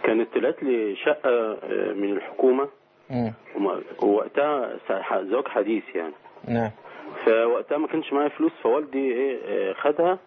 كانت طلعت لي شقة آه، من الحكومة مم. وما- ووقتها س- زواج حديث يعني نعم فوقتها ما كانش معايا فلوس فوالدي ايه آه، خدها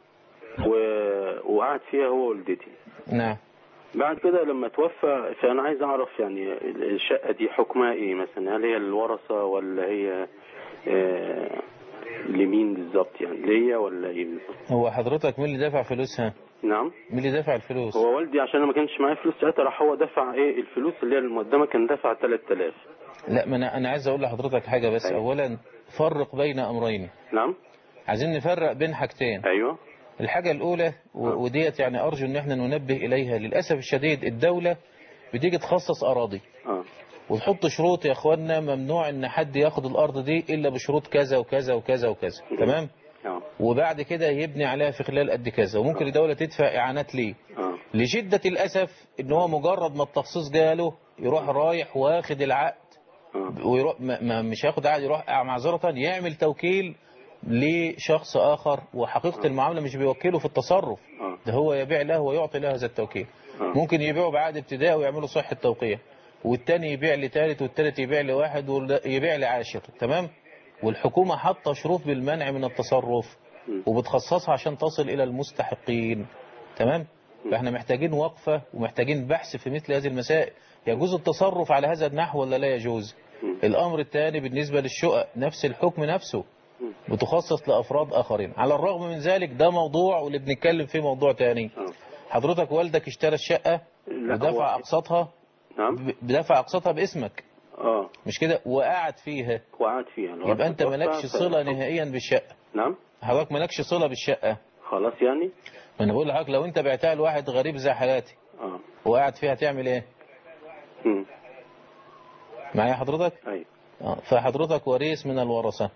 و- وقعد فيها هو ووالدتي نعم بعد كده لما توفى فانا عايز اعرف يعني الشقه دي حكمها ايه مثلا هل هي الورثه ولا هي آه، لمين بالظبط يعني ليا ولا ايه بالظبط هو حضرتك مين اللي دفع فلوسها نعم مين اللي دفع الفلوس هو والدي عشان أنا ما كانش معايا فلوس ساعتها راح هو دفع ايه الفلوس اللي هي المقدمه كان دفع 3000 لا ما انا انا عايز اقول لحضرتك حاجة بس أيوة. اولا فرق بين امرين نعم عايزين نفرق بين حاجتين ايوه الحاجة الأولى و- وديت يعني أرجو إن احنا ننبه إليها للأسف الشديد الدولة بتيجي تخصص أراضي اه وتحط شروط يا إخوانا ممنوع إن حد ياخد الأرض دي إلا بشروط كذا وكذا وكذا وكذا تمام اه وبعد كده يبني عليها في خلال قد كذا وممكن الدولة تدفع إعانات ليه اه لشدة الأسف إن هو مجرد ما التخصيص جاله يروح رايح واخد العقد اه ويروح ما ما- مش هياخد عقد يروح معذرة يعمل توكيل لشخص آخر وحقيقة المعاملة مش بيوكله في التصرف اه ده هو يبيع له ويعطي له هذا التوكيل آه. ممكن يبيعه بعقد ابتدائي ويعملوا صحة توقيع والتاني يبيع لثالث والتالت يبيع لواحد ويبيع لعاشر تمام والحكومة حاطة شروط بالمنع من التصرف م. وبتخصصها عشان تصل إلى المستحقين تمام فاحنا محتاجين وقفة ومحتاجين بحث في مثل هذه المسائل يجوز التصرف على هذا النحو ولا لا يجوز م. الأمر الثاني بالنسبة للشقق نفس الحكم نفسه بتخصص لأفراد آخرين على الرغم من ذلك ده موضوع واللي بنتكلم فيه موضوع تاني اه حضرتك والدك اشترى الشقة لا، ودفع هو- أقساطها نعم ب- بدفع أقساطها باسمك اه مش كده وقعد فيها وقعد فيها لغاية يبقى أنت ما مالكش توفى، صلة ف- نهائيا بالشقة نعم حضرتك مالكش صلة بالشقة خلاص يعني ما أنا بقول لحضرتك لو أنت بعتها لواحد غريب زي حالاتي اه وقعد فيها تعمل إيه مم. معايا حضرتك ايوه آه، فحضرتك وريث من الورثة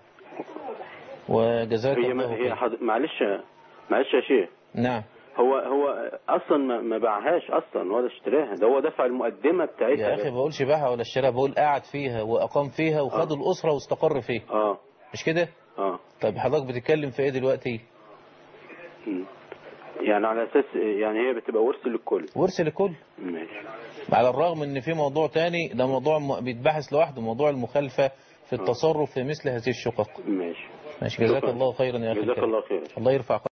وجزاك هي الله ما هي خير حض... معلش معلش يا شيخ نعم هو هو اصلا ما, ما باعهاش اصلا ولا اشتراها ده هو دفع المقدمه بتاعتها يا أخي بقولش باعها ولا اشتراها بقول قعد فيها وأقام فيها وخد آه. الأسرة واستقر فيها اه مش كده اه طيب حضرتك بتتكلم في إيه دلوقتي مم. يعني على اساس يعني هي بتبقى ورث للكل ورث لكل ماشي على الرغم ان في موضوع تاني ده موضوع م- بيتبحث لوحده موضوع المخالفة في التصرف في مثل هذه الشقق ماشي ماشي جزاك شكراً. الله خيرا يا اخي جزاك الكريم. الله خير الله يرفع